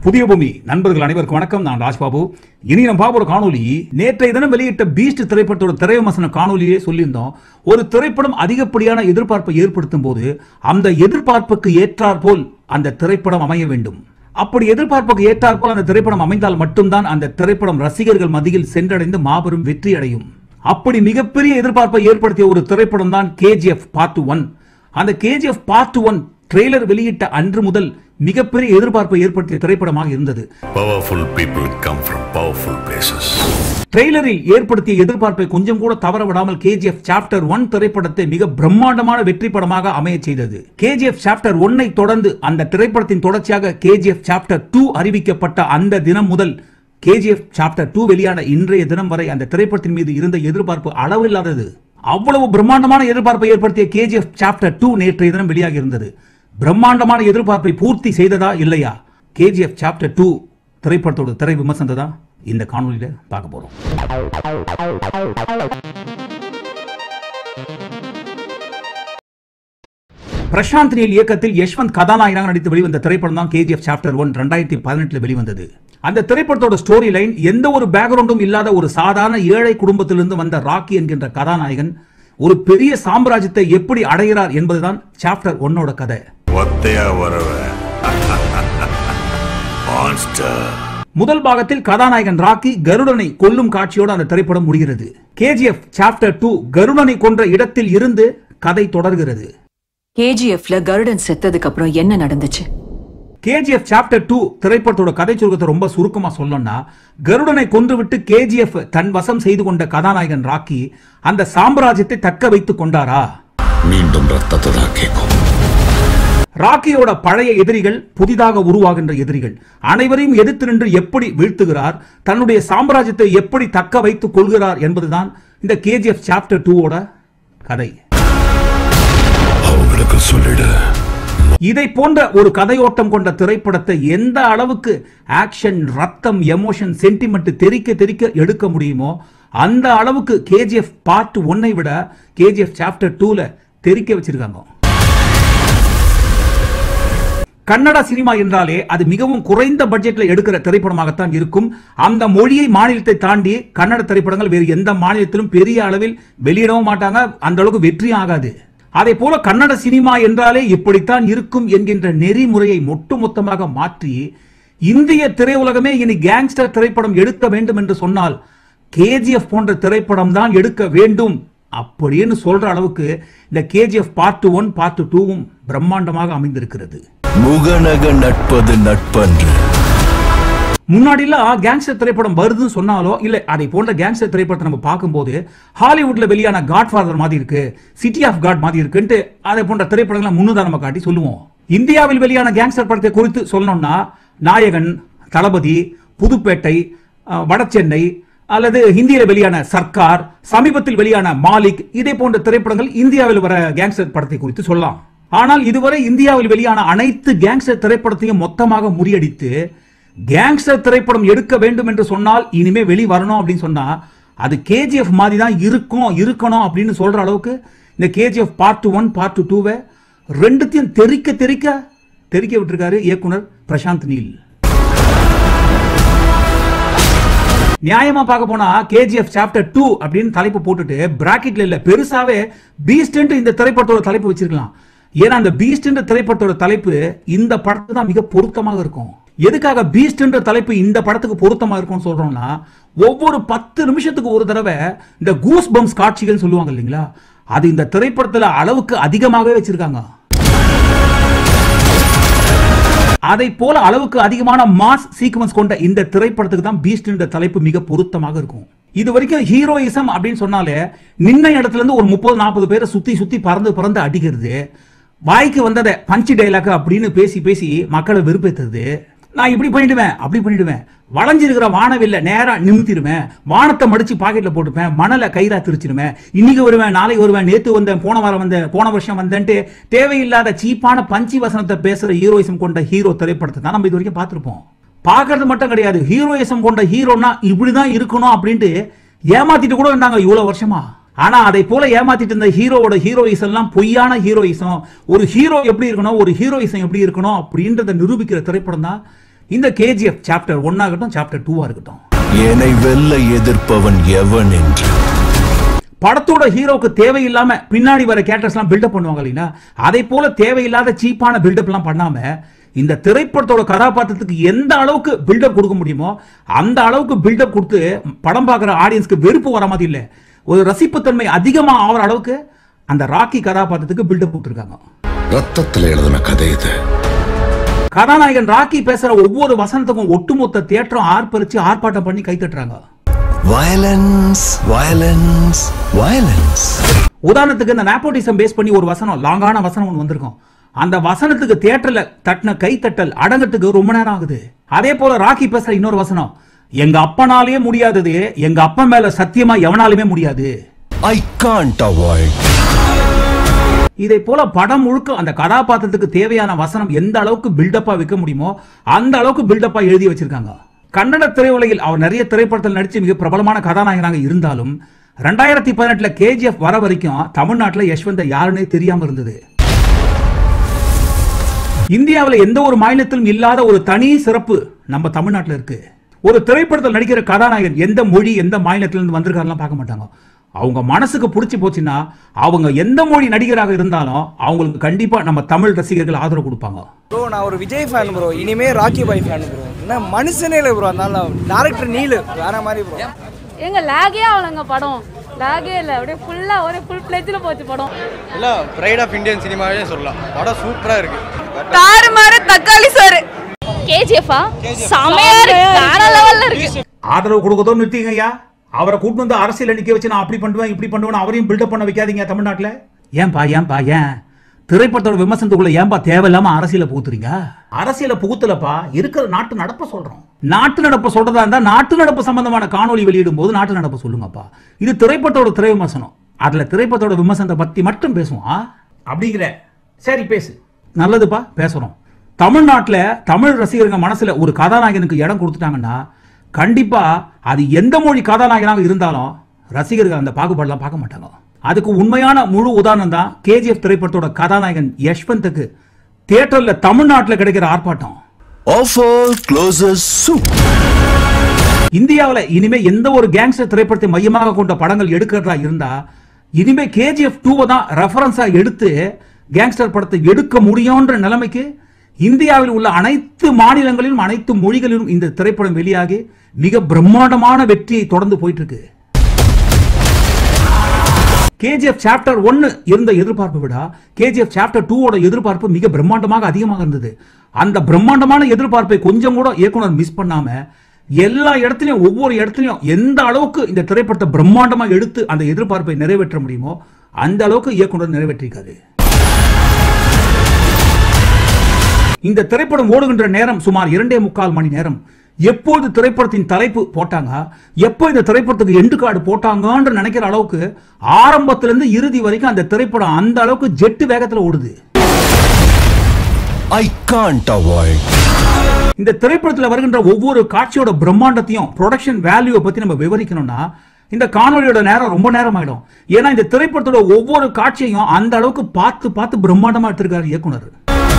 புதிய பூமி நண்பர்கள் அனைவருக்கும் வணக்கம் நான் ராஜ்பாபு இனி நம்ம பார்ப்போம் ஒரு காணொலி நேற்றைய தினம் வெளியிட்ட பீஸ்ட் திரைப்படத்தோட திரைவிமர்சன காணொலியே சொல்லியிருந்தோம் ஒரு திரைப்படம் அதிகப்படியான எதிர்பார்ப்பை ஏற்படுத்தும் போது அந்த எதிர்பார்ப்புக்கு ஏற்றாற் போல் அந்த திரைப்படம் அமைய வேண்டும் அப்படி எதிர்பார்ப்புக்கு ஏற்றாற்போல் அந்த திரைப்படம் அமைந்தால் மட்டும்தான் அந்த திரைப்படம் ரசிகர்கள் மத்தியில் சென்றடைந்து மாபெரும் வெற்றி அடையும் அப்படி மிகப்பெரிய எதிர்பார்ப்பை ஏற்படுத்திய ஒரு திரைப்படம் தான் கேஜிஎஃப் பார்ட் ஒன் அந்த கேஜிஎஃப் பார்ட் ஒன் ட்ரெய்லர் வெளியிட்ட அன்று முதல் மிகப்பெரிய எதிர்பார்ப்பை ஏற்படுத்திய திரைப்படமாக இருந்தது Powerful people come from powerful places. ட்ரெய்லரில் ஏற்படுத்திய எதிர்பார்ப்பை கொஞ்சம் கூட தவற விடாமல் கேஜிஎஃப் சாப்டர் ஒன் திரைப்படத்தை மிக பிரம்மாண்டமான வெற்றி படமாக அமைய செய்தது கேஜிஎஃப் சாப்டர் ஒன்னை தொடர்ந்து அந்த திரைப்படத்தின் தொடர்ச்சியாக கேஜிஎஃப் சாப்டர் டூ அறிவிக்கப்பட்ட அந்த தினம் முதல் கேஜிஎஃப் சாப்டர் டூ வெளியான இன்றைய தினம் வரை அந்த திரைப்படத்தின் மீது இருந்த எதிர்பார்ப்பு அளவில்லாதது அவ்வளவு பிரம்மாண்டமான எதிர்பார்ப்பை ஏற்படுத்திய கேஜிஎஃப் சாப்டர் டூ நேற்றைய தினம் வெளியாகி இருந்தது பிரம்மாண்டமான எதிர்பார்ப்பை பூர்த்தி செய்ததா இல்லையா கேஜிஎஃப் சாப்டர் டூ திரைப்படத்தோட திரை விமர்சனத்தை தான் இந்த காணொலியில பார்க்க போறோம் பிரசாந்த் நீல் இயக்கத்தில் யஷ்வந்த் கதாநாயகனாக நடித்து வெளிவந்த திரைப்படம் தான் கேஜிஎஃப் சாப்டர் ஒன் ரெண்டாயிரத்தி பதினெட்டுல வெளிவந்தது அந்த திரைப்படத்தோட ஸ்டோரி லைன் எந்த ஒரு பேக்ரவுண்டும் இல்லாத ஒரு சாதாரண ஏழை குடும்பத்திலிருந்து வந்த ராக்கி என்கின்ற கதாநாயகன் ஒரு பெரிய சாம்ராஜ்யத்தை எப்படி அடைகிறார் என்பதுதான் சாப்டர் ஒன்னோட கதை ஒத்தையா வரவ மான்ஸ்டர் முதல் பாகத்தில் கதாநாயகன் ராக்கி கருடனை கொல்லும் காட்சியோடு அந்த திரைப்படம் முடிகிறது கேஜிஎஃப் சாப்டர் டூ கருடனை கொன்ற இடத்தில் இருந்து கதை தொடர்கிறது கேஜிஎஃப்ல கருடன் செத்ததுக்கு அப்புறம் என்ன நடந்துச்சு கேஜிஎஃப் சாப்டர் டூ திரைப்படத்தோட கதை சுருக்கத்தை ரொம்ப சுருக்கமா சொல்லணும்னா கருடனை கொன்றுவிட்டு கேஜிஎஃப் தன் வசம் செய்து கொண்ட கதாநாயகன் ராக்கி அந்த சாம்ராஜ்யத்தை தக்க வைத்துக் கொண்டாரா மீண்டும் ரத்தத்தை தான் கேட்கும் ராக்கியோட பழைய எதிரிகள் புதிதாக உருவாகின்ற எதிரிகள் அனைவரையும் எதிர்த்து நின்று எப்படி வீழ்த்துகிறார் தன்னுடைய சாம்ராஜ்யத்தை எப்படி தக்க வைத்துக் கொள்கிறார் என்பதுதான் இந்த கேஜிஎஃப் சாப்டர் டூவோட கதை அவங்களுக்கு சொல்லிடு இதை போன்ற ஒரு கதையோட்டம் கொண்ட திரைப்படத்தை எந்த அளவுக்கு ஆக்ஷன் ரத்தம் எமோஷன் சென்டிமெண்ட் தெறிக்க தெறிக்க எடுக்க முடியுமோ அந்த அளவுக்கு கேஜிஎஃப் பார்ட் ஒன்னை விட கேஜிஎஃப் சாப்டர் டூல தெறிக்க வச்சிருக்காங்க கன்னட சினிமா என்றாலே அது மிகவும் குறைந்த பட்ஜெட்ல எடுக்கிற திரைப்படமாகத்தான் இருக்கும் அந்த மொழியை மாநிலத்தை தாண்டி கன்னட திரைப்படங்கள் வேறு எந்த மாநிலத்திலும் பெரிய அளவில் வெளியிடவும் மாட்டாங்க அந்த அளவுக்கு வெற்றி ஆகாது அதே போல கன்னட சினிமா என்றாலே இப்படித்தான் இருக்கும் என்கின்ற நெறிமுறையை ஒட்டுமொத்தமாக மாற்றி இந்திய திரையுலகமே இனி கேங்ஸ்டர் திரைப்படம் எடுக்க வேண்டும் என்று சொன்னால் கேஜிஎஃப் போன்ற திரைப்படம் தான் எடுக்க வேண்டும் அப்படின்னு சொல்ற அளவுக்கு இந்த கேஜிஎஃப் பார்ட் ஒன் பார்ட் டூவும் பிரம்மாண்டமாக அமைந்திருக்கிறது முகநக நட்பது நட்பன்று முன்னாடிலாம் கேங்ஸ்டர் திரைப்படம் வருதுன்னு சொன்னாலோ இல்ல அதை போன்ற கேங்ஸ்டர் திரைப்படத்தை நம்ம பார்க்கும்போது ஹாலிவுட்ல வெளியான காட் ஃபாதர் மாதிரி இருக்கு சிட்டி ஆஃப் காட் மாதிரி இருக்குன்ட்டு அதை போன்ற திரைப்படங்களை முன்னுதாரணமா காட்டி சொல்லுவோம் இந்தியாவில் வெளியான கேங்ஸ்டர் படத்தை குறித்து சொல்லணும்னா நாயகன் தளபதி புதுப்பேட்டை அஹ், வடசென்னை அல்லது ஹிந்தியில வெளியான சர்க்கார் சமீபத்தில் வெளியான மாலிக் இதே போன்ற திரைப்படங்கள் இந்தியாவில் வர கேங்ஸ்டர் படத்தை குறித்து சொல்லலாம் ஆனால் இதுவரை இந்தியாவில் வெளியான அனைத்து கேங்ஸ்டர் திரைப்படத்தையும் மொத்தமாக முறியடித்து கேங்ஸ்டர் திரைப்படம் எடுக்க வேண்டும் என்று சொன்னால் இனிமே வெளி வரணும் அப்படின்னு சொன்னா அது கேஜிஎஃப் மாதிரி தான் இருக்கும் இருக்கணும் அப்படின்னு சொல்ற அளவுக்கு இந்த கேஜிஎஃப் பார்ட் ஒன் பார்ட் டூவை ரெண்டுத்தையும் தெறிக்க தெறிக்க தெறிக்க விட்டுருக்காரு இயக்குனர் பிரசாந்த் நீல் நியாயமா பார்க்க போனா கேஜிஎஃப் சாப்டர் டூ அப்படின்னு தலைப்பு போட்டுட்டு பிராக்கெட்ல இல்ல பெருசாவே பீஸ்ட் இந்த திரைப்படத்தோட தலைப்பு வச்சிருக்கலாம் ஏன்னா அந்த பீஸ்ட் திரைப்படத்தோட தலைப்பு இந்த படத்துக்கு தான் மிக பொருத்தமாக இருக்கும் எதுக்காக பீஸ்ட் தலைப்பு இந்த படத்துக்கு பொருத்தமா இருக்கும்னு சொல்றோம்னா ஒவ்வொரு பத்து நிமிஷத்துக்கு ஒரு தடவை இந்த கூஸ் பம்ஸ் காட்சிகள் சொல்லுவாங்க இல்லைங்களா அது இந்த திரைப்படத்துல அளவுக்கு அதிகமாகவே வச்சிருக்காங்க அதை போல அளவுக்கு அதிகமான மாஸ் சீக்வன்ஸ் கொண்ட இந்த திரைப்படத்துக்கு தான் பீஸ்ட் என்ற தலைப்பு மிக பொருத்தமாக இருக்கும் இது வரைக்கும் ஹீரோயிசம் அப்படின்னு சொன்னாலே நின்ன இடத்துல இருந்து ஒரு முப்பது நாற்பது பேரை சுத்தி சுத்தி பறந்து பறந்து அடிக்கிறது வாய்க்கு வந்ததை பஞ்சு டைலாக் அப்படின்னு பேசி பேசி மக்களை வெறுப்பேத்துறது நான் இப்படி பண்ணிடுவேன் அப்படி பண்ணிடுவேன் வளைஞ்சிருக்கிற வானவில்ல நேரா நிமித்திடுவேன் வானத்தை மடிச்சு பாக்கெட்ல போட்டுப்பேன் மணலை கைதா திரிச்சிடுவேன் இன்னைக்கு வருவேன் நாளைக்கு வருவேன் நேத்து வந்தேன் போன வாரம் வந்தேன் போன வருஷம் வந்தேன்ட்டு தேவையில்லாத சீப்பான பஞ்சி வசனத்தை பேசுற ஹீரோயிசம் கொண்ட ஹீரோ திரைப்படத்தை தான் நம்ம இது வரைக்கும் பார்த்திருப்போம் பார்க்கறது மட்டும் கிடையாது ஹீரோயிசம் கொண்ட ஹீரோனா இப்படிதான் இருக்கணும் அப்படின்ட்டு ஏமாத்திட்டு கூட இருந்தாங்க இவ்வளவு வருஷமா ஆனா அதை போல ஏமாத்திட்டு இருந்த ஹீரோவோட ஹீரோயிசம் எல்லாம் பொய்யான ஹீரோயிசம் ஒரு ஹீரோ எப்படி இருக்கணும் ஒரு ஹீரோயிசம் எப்படி இருக்கணும் அப்படின்றத நிரூபிக்கிற திரைப்படம் தான் இந்த கேஜிஎஃப் சாப்டர் ஒன் ஆகட்டும் சாப்டர் டூவா இருக்கட்டும் என்னை வெல்ல எதிர்ப்பவன் எவன் என்று படத்தோட ஹீரோக்கு தேவையில்லாம பின்னாடி வர கேரக்டர்ஸ் எல்லாம் பில்டப் பண்ணுவாங்க இல்லைங்களா அதே போல தேவையில்லாத சீப்பான பில்டப் எல்லாம் பண்ணாம இந்த திரைப்படத்தோட கதாபாத்திரத்துக்கு எந்த அளவுக்கு பில்டப் கொடுக்க முடியுமோ அந்த அளவுக்கு பில்டப் கொடுத்து படம் பார்க்குற ஆடியன்ஸ்க்கு வெறுப்பு வர மாதிரி இல்லை ஒரு ரசிப்புத்தன்மை அதிகமா ஆகிற அளவுக்கு அந்த ராக்கி கதாபாத்திரத்துக்கு பில்டப் கொடுத்துருக்காங்க ரத்தத்தில் எழுதின கதை இது கதாநாயகன் ராக்கி பேசுற ஒவ்வொரு வசனத்துக்கும் ஒட்டுமொத்த தேட்டரும் ஆர்ப்பரிச்சு ஆர்ப்பாட்டம் பண்ணி கை தட்டுறாங்க வயலன்ஸ் வயலன்ஸ் வயலன்ஸ் உதாரணத்துக்கு இந்த நேப்போட்டிசம் பேஸ் பண்ணி ஒரு வசனம் லாங்கான வசனம் ஒன்று வந்திருக்கும் அந்த வசனத்துக்கு தியேட்டர்ல தட்டின கை தட்டல் அடங்கத்துக்கு ரொம்ப நேரம் ஆகுது அதே போல ராக்கி பேசுற இன்னொரு வசனம் எங்க அப்பனாலேயே முடியாதது எங்க அப்பன் மேல சத்தியமா எவனாலுமே முடியாது ஐ காண்ட் அவாய்ட் இதை போல படம் முழுக்க அந்த கதாபாத்திரத்துக்கு தேவையான வசனம் எந்த அளவுக்கு பில்டப்பா வைக்க முடியுமோ அந்த அளவுக்கு பில்டப்பா எழுதி வச்சிருக்காங்க கன்னட திரையுலகில் அவர் நிறைய திரைப்படத்தில் நடிச்சு மிக பிரபலமான கதாநாயகனாக இருந்தாலும் ரெண்டாயிரத்தி பதினெட்டுல கேஜிஎஃப் வர வரைக்கும் தமிழ்நாட்டுல யஷ்வந்த யாருன்னே தெரியாம இருந்தது இந்தியாவில் எந்த ஒரு மாநிலத்திலும் இல்லாத ஒரு தனி சிறப்பு நம்ம தமிழ்நாட்டில் இருக்கு ஒரு திரைப்படத்தில் நடிக்கிற கதாநாயகன் எந்த மொழி எந்த மாநிலத்திலிருந்து வந்திருக்காருலாம் பார்க்க மாட்டாங்க அவங்க மனசுக்கு பிடிச்சி போச்சுன்னா அவங்க எந்த மொழி நடிகராக இருந்தாலும் அவங்களுக்கு கண்டிப்பா நம்ம தமிழ் ரசிகர்கள் ஆதரவு கொடுப்பாங்க ப்ரோ நான் ஒரு விஜய் ஃபேன் ப்ரோ இனிமே ராக்கி பாய் ஃபேன் ப்ரோ என்ன மனுஷனே இல்லை ப்ரோ அதனால டேரக்டர் நீலு வேற மாதிரி ப்ரோ எங்க லேகே ஆகலங்க படம் லேகே இல்லை அப்படியே ஃபுல்லாக ஒரே ஃபுல் பிளேஜில் போச்சு படம் இல்லை ப்ரைட் ஆஃப் இந்தியன் சினிமாவே சொல்லலாம் படம் சூப்பராக இருக்கு தாறுமாறு தக்காளி சார் கேஜிஎஃபா செமையா இருக்கு வேற லெவல்ல இருக்கு ஆதரவு கொடுக்கதோ நிறுத்திங்க ஐயா அவரை கூட்டு வந்து அரசியல் நிக்க வச்சு நான் அப்படி பண்ணுவேன் இப்படி பண்ணுவேன் அவரையும் பில்டப் பண்ண வைக்காதீங்க தமிழ்நாட்டில் ஏன்பா ஏன்பா ஏன் திரைப்படத்தோட விமர்சனத்துக்குள்ள ஏன்பா தேவையில்லாம அரசியல புகுத்துறீங்க அரசியல புகுத்தலப்பா இருக்கிற நாட்டு நடப்ப சொல்றோம் நாட்டு நடப்பு சொல்றதா இருந்தா நாட்டு நடப்பு சம்பந்தமான காணொளி வெளியிடும் போது நாட்டு நடப்பு சொல்லுங்கப்பா இது திரைப்படத்தோட திரை விமர்சனம் அதுல திரைப்படத்தோட விமர்சனத்தை பத்தி மட்டும் பேசுவோம் ஆ? அப்படிங்கிற சரி பேசு நல்லதுப்பா பேசுறோம் தமிழ்நாட்டில் தமிழ் ரசிகர்கள் மனசுல ஒரு கதாநாயகனுக்கு இடம் கொடுத்துட்டாங்கன்னா கண்டிப்பா அது எந்த மொழி கதாநாயகனாக இருந்தாலும் ரசிகர்கள் அந்த பாகுபாடெல்லாம் பார்க்க மாட்டாங்க அதுக்கு உண்மையான முழு உதாரணம் தான் கேஜிஎஃப் திரைப்படத்தோட கதாநாயகன் யஷ்வந்த்துக்கு தியேட்டர்ல தமிழ்நாட்டில் கிடைக்கிற ஆர்ப்பாட்டம் ஆஃபர் க்ளோசஸ் சூப் இந்தியாவில் இனிமே எந்த ஒரு கேங்ஸ்டர் திரைப்படத்தை மையமாக கொண்ட படங்கள் எடுக்கிறதா இருந்தா இனிமே கேஜிஎஃப் டூவை தான் ரெஃபரன்ஸா எடுத்து கேங்ஸ்டர் படத்தை எடுக்க முடியும்ன்ற நிலைமைக்கு இந்தியாவில் உள்ள அனைத்து மாநிலங்களிலும் அனைத்து மொழிகளிலும் இந்த திரைப்படம் வெளியாகி மிக பிரம்மாண்டமான வெற்றியை தொடர்ந்து போயிட்டு இருக்கு கேஜிஎஃப் சாப்டர் ஒன்னு இருந்த எதிர்பார்ப்பை விட கேஜிஎஃப் சாப்டர் டூவோட எதிர்பார்ப்பு மிக பிரம்மாண்டமாக அதிகமாக இருந்தது அந்த பிரம்மாண்டமான எதிர்பார்ப்பை கொஞ்சம் கூட இயக்குனர் மிஸ் பண்ணாம எல்லா இடத்துலயும் ஒவ்வொரு இடத்துலயும் எந்த அளவுக்கு இந்த திரைப்படத்தை பிரம்மாண்டமா எடுத்து அந்த எதிர்பார்ப்பை நிறைவேற்ற முடியுமோ அந்த அளவுக்கு இயக்குனர் நிறைவேற்றிருக்காரு இந்த திரைப்படம் ஓடுகின்ற நேரம் சுமார் இரண்டே முக்கால் மணி நேரம் எப்போது திரைப்படத்தின் தலைப்பு போட்டாங்க எப்போ இந்த திரைப்படத்துக்கு எண்டு கார்டு போட்டாங்கன்ற நினைக்கிற அளவுக்கு ஆரம்பத்திலிருந்து இறுதி வரைக்கும் அந்த திரைப்படம் அந்த அளவுக்கு ஜெட்டு வேகத்துல ஓடுது ஐ காண்ட் அவாய்ட் இந்த திரைப்படத்தில் வருகின்ற ஒவ்வொரு காட்சியோட பிரம்மாண்டத்தையும் ப்ரொடக்ஷன் வேல்யூவை பத்தி நம்ம விவரிக்கணும்னா இந்த காணொலியோட நேரம் ரொம்ப நேரம் ஆயிடும் ஏன்னா இந்த திரைப்படத்தோட ஒவ்வொரு காட்சியையும் அந்த அளவுக்கு பார்த்து பார்த்து பிரம்மாண்டமா எடுத்திருக்காரு இயக்குனர்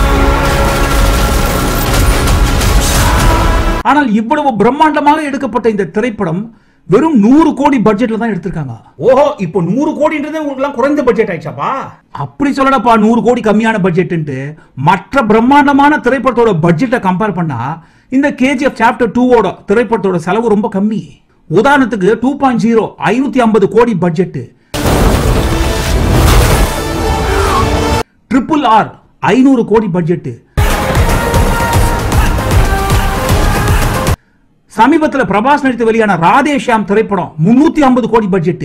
ஆனால் இவ்வளவு பிரம்மாண்டமாக எடுக்கப்பட்ட இந்த திரைப்படம் வெறும் நூறு கோடி பட்ஜெட்ல தான் எடுத்திருக்காங்க ஓஹோ இப்போ நூறு கோடின்றது உங்களுக்கு குறைந்த பட்ஜெட் ஆயிடுச்சாப்பா அப்படி சொல்லடப்பா நூறு கோடி கம்மியான பட்ஜெட்ன்ட்டு மற்ற பிரம்மாண்டமான திரைப்படத்தோட பட்ஜெட்டை கம்பேர் பண்ணா இந்த கேஜிஎஃப் சாப்டர் டூவோட திரைப்படத்தோட செலவு ரொம்ப கம்மி உதாரணத்துக்கு டூ பாயிண்ட் ஜீரோ ஐநூத்தி ஐம்பது கோடி பட்ஜெட் ட்ரிபிள் ஆர் ஐநூறு கோடி பட்ஜெட் சமீபத்தில் பிரபாஸ் நடித்து வெளியான ராதே ஷியாம் திரைப்படம் முன்னூத்தி ஐம்பது கோடி பட்ஜெட்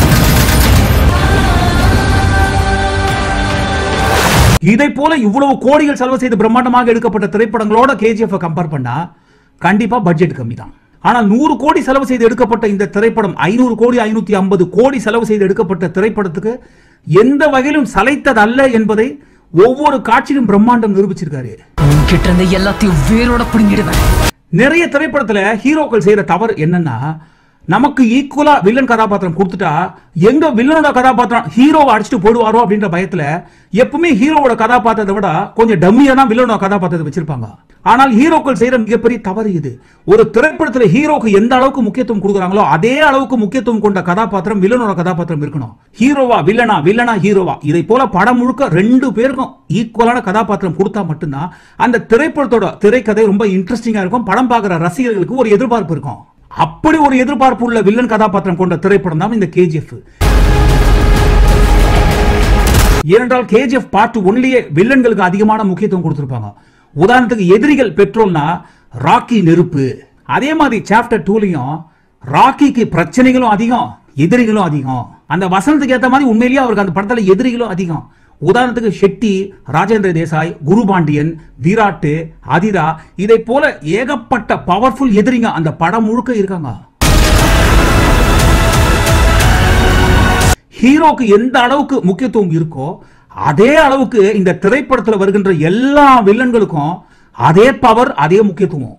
இதை போல இவ்வளவு கோடிகள் செலவு செய்து பிரம்மாண்டமாக எடுக்கப்பட்ட திரைப்படங்களோட கேஜிஎஃப் கம்பேர் பண்ணா கண்டிப்பா பட்ஜெட் கம்மி தான் ஆனால் நூறு கோடி செலவு செய்து எடுக்கப்பட்ட இந்த திரைப்படம் ஐநூறு கோடி ஐநூத்தி ஐம்பது கோடி செலவு செய்து எடுக்கப்பட்ட திரைப்படத்துக்கு எந்த வகையிலும் சளைத்ததல்ல என்பதை ஒவ்வொரு காட்சியிலும் பிரம்மாண்டம் நிரூபிச்சிருக்காரு உன்கிட்ட இருந்து எல்லாத்தையும் வேரோட பிடுங்கிடுவேன் நிறைய திரைப்படத்துல ஹீரோக்கள் செய்யற தவறு என்னன்னா நமக்கு ஈக்குவலா வில்லன் கதாபாத்திரம் கொடுத்துட்டா எங்க வில்லனோட கதாபாத்திரம் ஹீரோவை அடிச்சுட்டு போடுவாரோ அப்படின்ற பயத்துல எப்பவுமே ஹீரோவோட கதாபாத்திரத்தை விட கொஞ்சம் டம்மியா தான் வில்லனோட கதாபாத்திரத்தை வச்சிருப்பாங்க ஆனால் ஹீரோக்கள் செய்யற மிகப்பெரிய தவறு இது ஒரு திரைப்படத்துல ஹீரோக்கு எந்த அளவுக்கு முக்கியத்துவம் கொடுக்குறாங்களோ அதே அளவுக்கு முக்கியத்துவம் கொண்ட கதாபாத்திரம் வில்லனோட கதாபாத்திரம் இருக்கணும் ஹீரோவா வில்லனா வில்லனா ஹீரோவா இதை போல படம் முழுக்க ரெண்டு பேருக்கும் ஈக்குவலான கதாபாத்திரம் கொடுத்தா மட்டும்தான் அந்த திரைப்படத்தோட திரைக்கதை ரொம்ப இன்ட்ரெஸ்டிங்கா இருக்கும் படம் பார்க்குற ரசிகர்களுக்கு ஒரு எதிர்பார்ப்பு இருக்கும் அப்படி ஒரு எதிர்பார்ப்பு உள்ள வில்லன் கதாபாத்திரம் கொண்ட திரைப்படம் தான் இந்த கேஜிஎஃப் ஏனென்றால் கேஜிஎஃப் பார்ட் ஒன்லயே வில்லன்களுக்கு அதிகமான முக்கியத்துவம் கொடுத்திருப்பாங்க உதாரணத்துக்கு எதிரிகள் பெட்ரோல்னா ராக்கி நெருப்பு அதே மாதிரி சாப்டர் டூலையும் ராக்கிக்கு பிரச்சனைகளும் அதிகம் எதிரிகளும் அதிகம் அந்த வசனத்துக்கு ஏத்த மாதிரி உண்மையிலேயே அவருக்கு அந்த படத்துல எதிரிகளும் அதிகம் உதாரணத்துக்கு ஷெட்டி ராஜேந்திர தேசாய் குருபாண்டியன் விராட்டு அதிரா இதை போல ஏகப்பட்ட பவர்ஃபுல் எதிரிங்க அந்த படம் முழுக்க இருக்காங்க ஹீரோக்கு எந்த அளவுக்கு முக்கியத்துவம் இருக்கோ அதே அளவுக்கு இந்த திரைப்படத்தில் வருகின்ற எல்லா வில்லன்களுக்கும் அதே பவர் அதே முக்கியத்துவம்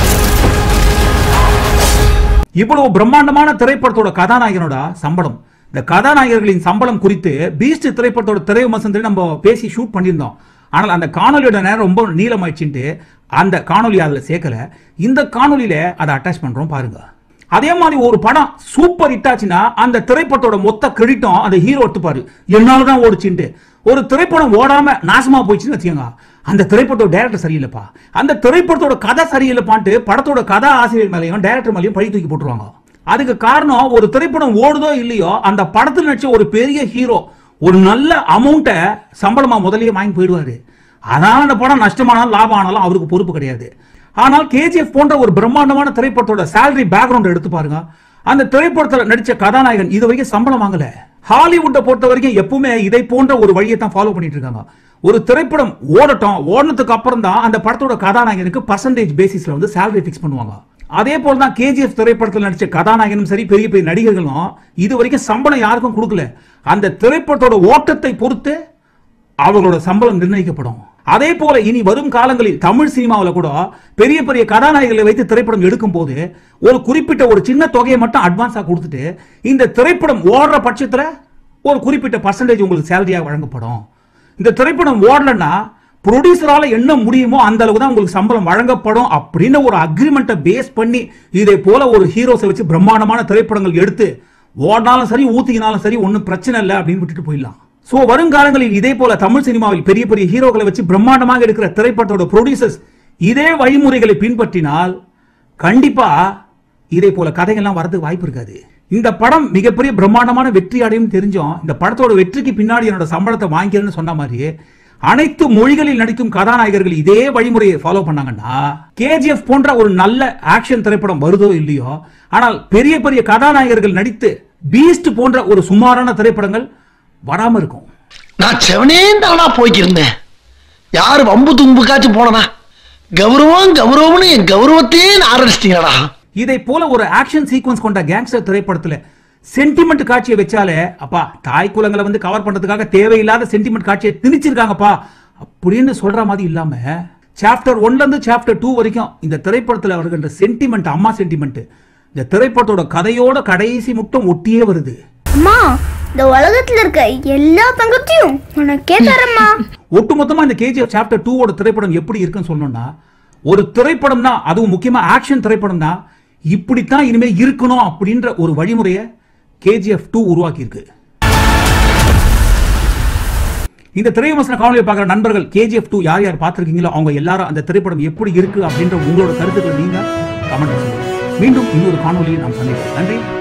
இவ்வளவு பிரம்மாண்டமான திரைப்படத்தோட கதாநாயகனோட சம்பளம் இந்த கதாநாயகர்களின் சம்பளம் குறித்து பீஸ்ட் திரைப்படத்தோட திரை விமர்சனத்தில் நம்ம பேசி ஷூட் பண்ணியிருந்தோம் ஆனால் அந்த காணொலியோட நேரம் ரொம்ப நீளமாயிடுச்சுட்டு அந்த காணொலி அதில் சேர்க்கல இந்த காணொலியில அதை அட்டாச் பண்றோம் பாருங்க அதே மாதிரி ஒரு படம் சூப்பர் ஹிட் ஆச்சுன்னா அந்த திரைப்படத்தோட மொத்த கிரெடிட்டும் அந்த ஹீரோ எடுத்துப்பாரு என்னால தான் ஓடுச்சுன்ட்டு ஒரு திரைப்படம் ஓடாம நாசமா போயிடுச்சுன்னு வச்சுக்கோங்க அந்த திரைப்படத்தோட டேரக்டர் சரியில்லைப்பா அந்த திரைப்படத்தோட கதை சரியில்லைப்பான்ட்டு படத்தோட கதை ஆசிரியர் மேலேயும் டேரக்டர் மேலேயும் பழி தூக்கி போட்டுருவாங்க அதுக்கு காரணம் ஒரு திரைப்படம் ஓடுதோ இல்லையோ அந்த படத்தில் நடிச்ச ஒரு பெரிய ஹீரோ ஒரு நல்ல அமௌண்ட்டை சம்பளமா முதல்லயே வாங்கி போயிடுவாரு அதனால அந்த படம் நஷ்டமானாலும் லாபம் ஆனாலும் அவருக்கு பொறுப்பு கிடையாது ஆனால் கேஜிஎஃப் போன்ற ஒரு பிரம்மாண்டமான திரைப்படத்தோட salary பேக்ரவுண்ட் எடுத்து பாருங்க அந்த திரைப்படத்தில் நடிச்ச கதாநாயகன் இது வரைக்கும் சம்பளம் வாங்கல ஹாலிவுட்டை பொறுத்த வரைக்கும் எப்பவுமே இதை போன்ற ஒரு வழியை தான் ஃபாலோ பண்ணிட்டு இருக்காங்க ஒரு திரைப்படம் ஓடட்டும் ஓடினதுக்கு அப்புறம் தான் அந்த படத்தோட கதாநாயகனுக்கு பர்சன்டேஜ் பேசிஸ்ல வந்து salary ஃபிக்ஸ் பண்ணுவாங்க அதே போல தான் கேஜிஎஃப் திரைப்படத்தில் நடிச்ச கதாநாயகனும் சரி பெரிய பெரிய நடிகர்களும் இது வரைக்கும் சம்பளம் யாருக்கும் கொடுக்கல அந்த திரைப்படத்தோட ஓட்டத்தை பொறுத்து அவர்களோட சம்பளம் நிர்ணயிக்கப்படும் அதே போல இனி வரும் காலங்களில் தமிழ் சினிமாவில் கூட பெரிய பெரிய கதாநாயகர்களை வைத்து திரைப்படம் எடுக்கும் போது ஒரு குறிப்பிட்ட ஒரு சின்ன தொகையை மட்டும் அட்வான்ஸா கொடுத்துட்டு இந்த திரைப்படம் ஓடுற பட்சத்துல ஒரு குறிப்பிட்ட பர்சன்டேஜ் உங்களுக்கு சேலரியாக வழங்கப்படும் இந்த திரைப்படம் ஓடலன்னா ப்ரொடியூசரால என்ன முடியுமோ அந்த அளவுக்கு தான் உங்களுக்கு சம்பளம் வழங்கப்படும் அப்படின்னு ஒரு அக்ரிமெண்ட்டை பேஸ் பண்ணி இதை போல ஒரு ஹீரோஸை வச்சு பிரம்மாண்டமான திரைப்படங்கள் எடுத்து ஓடினாலும் சரி ஊத்திக்கினாலும் சரி ஒன்றும் பிரச்சனை இல்லை அப்படின்னு விட்டுட்டு போயிடலாம் சோ வருங்காலங்களில் இதே போல தமிழ் சினிமாவில் பெரிய பெரிய ஹீரோக்களை வச்சு பிரம்மாண்டமாக எடுக்கிற திரைப்படத்தோட ப்ரொடியூசர்ஸ் இதே வழிமுறைகளை பின்பற்றினால் கண்டிப்பா இதே போல கதைகள்லாம் வரதுக்கு வாய்ப்பு இருக்காது இந்த படம் மிகப்பெரிய பிரம்மாண்டமான வெற்றி அடையும் தெரிஞ்சோம் இந்த படத்தோட வெற்றிக்கு பின்னாடி என்னோட சம்பளத்தை வாங்கிக்கிறேன்னு சொன்ன மாதிரி அனைத்து மொழிகளில் நடிக்கும் கதாநாயகர்கள் இதே வழிமுறையை ஃபாலோ பண்ணாங்கன்னா கேஜிஎஃப் போன்ற ஒரு நல்ல ஆக்ஷன் திரைப்படம் வருதோ இல்லையோ ஆனால் பெரிய பெரிய கதாநாயகர்கள் நடித்து பீஸ்ட் போன்ற ஒரு சுமாரான திரைப்படங்கள் வராம இருக்கும் நான் செவனே தானா போய்க்கிருந்தேன் யாரு வம்பு தும்புக்காச்சும் போனனா கௌரவம் கௌரவம்னு என் கௌரவத்தையே ஆரம்பிச்சிட்டீங்களா இதை போல ஒரு ஆக்ஷன் சீக்வன்ஸ் கொண்ட கேங்ஸ்டர் திரைப்படத்துல சென்டிமெண்ட் காட்சியை வச்சாலே அப்பா தாய் குலங்களை வந்து கவர் பண்றதுக்காக தேவையில்லாத சென்டிமெண்ட் காட்சியை திணிச்சிருக்காங்கப்பா அப்படின்னு சொல்ற மாதிரி இல்லாம சாப்டர் ஒன்ல இருந்து சாப்டர் டூ வரைக்கும் இந்த திரைப்படத்துல வருகின்ற சென்டிமெண்ட் அம்மா சென்டிமெண்ட் இந்த திரைப்படத்தோட கதையோட கடைசி மட்டும் ஒட்டியே வருது அம்மா இந்த உலகத்துல இருக்க எல்லா தங்கத்தையும் உனக்கே தரேம்மா ஒட்டுமொத்தமா இந்த கேஜிஎஃப் சாப்டர் டூவோட திரைப்படம் எப்படி இருக்குன்னு சொன்னோம்னா ஒரு திரைப்படம் தான் அதுவும் முக்கியமா ஆக்ஷன் திரைப்படம் தான் இப்படித்தான் இனிமே இருக்கணும் அப்படின்ற ஒரு வழிமுறையை கேஜிஎஃப் டூ உருவாக்கி இருக்கு இந்த திரை விமர்சன காணொலியை பார்க்குற நண்பர்கள் கேஜிஎஃப் டூ யார் யார் பார்த்துருக்கீங்களோ அவங்க எல்லாரும் அந்த திரைப்படம் எப்படி இருக்கு அப்படின்ற உங்களோட கருத்துக்களை நீங்க கமெண்ட் பண்ணுங்க மீண்டும் இன்னொரு காணொலியை நாம் சந்திப்போம் நன்றி